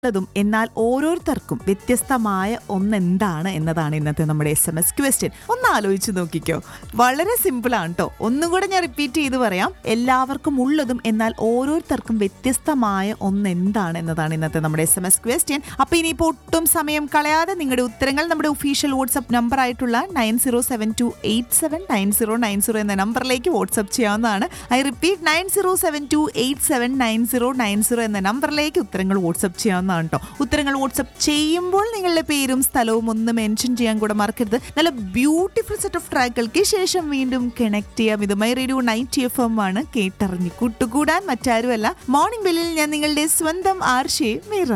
ഉള്ളതും എന്നാൽ ഓരോരുത്തർക്കും വ്യത്യസ്തമായ ഒന്നെന്താണ് എന്നതാണ് ഇന്നത്തെ നമ്മുടെ എസ് എം എസ് ക്വസ്റ്റ്യൻ ഒന്ന് ആലോചിച്ച് നോക്കിക്കോ വളരെ സിമ്പിൾ ആണ് കേട്ടോ ഒന്നും കൂടെ ഞാൻ റിപ്പീറ്റ് ചെയ്ത് പറയാം എല്ലാവർക്കും ഉള്ളതും എന്നാൽ ഓരോരുത്തർക്കും വ്യത്യസ്തമായ ഒന്ന് എന്താണ് എന്നതാണ് ഇന്നത്തെ നമ്മുടെ എസ് എം എസ് ക്വസ്റ്റ്യൻ അപ്പൊ ഇനിയിപ്പോൾ ഒട്ടും സമയം കളയാതെ നിങ്ങളുടെ ഉത്തരങ്ങൾ നമ്മുടെ ഒഫീഷ്യൽ വാട്സ്ആപ്പ് നമ്പർ ആയിട്ടുള്ള nine zero seven two eight seven nine zero nine zero എന്ന നമ്പറിലേക്ക് വാട്സ്ആപ്പ് ചെയ്യാവുന്നതാണ് I repeat nine zero seven two eight seven nine zero nine zero എന്ന നമ്പറിലേക്ക് ഉത്തരങ്ങൾ വാട്സ്ആപ്പ് ചെയ്യാവുന്നതാണ് കേട്ടോ ഉത്തരങ്ങൾ വാട്സ്ആപ്പ് ചെയ്യുമ്പോൾ നിങ്ങളുടെ പേരും സ്ഥലവും ഒന്ന് മെൻഷൻ ചെയ്യാൻ കൂടെ മറക്കരുത് നല്ല ബ്യൂട്ടിഫുൾ സെറ്റ് ഓഫ് ട്രാക്കുകൾക്ക് ശേഷം വീണ്ടും കണക്ട് ചെയ്യാം ഇത് my radio night F M ആണ് കേട്ടറിഞ്ഞ് കൂട്ടുകൂടാൻ മറ്റാരുമല്ല മോർണിംഗ് ബെല്ലിൽ ഞാൻ നിങ്ങളുടെ സ്വന്തം ആർഷയെ മീറ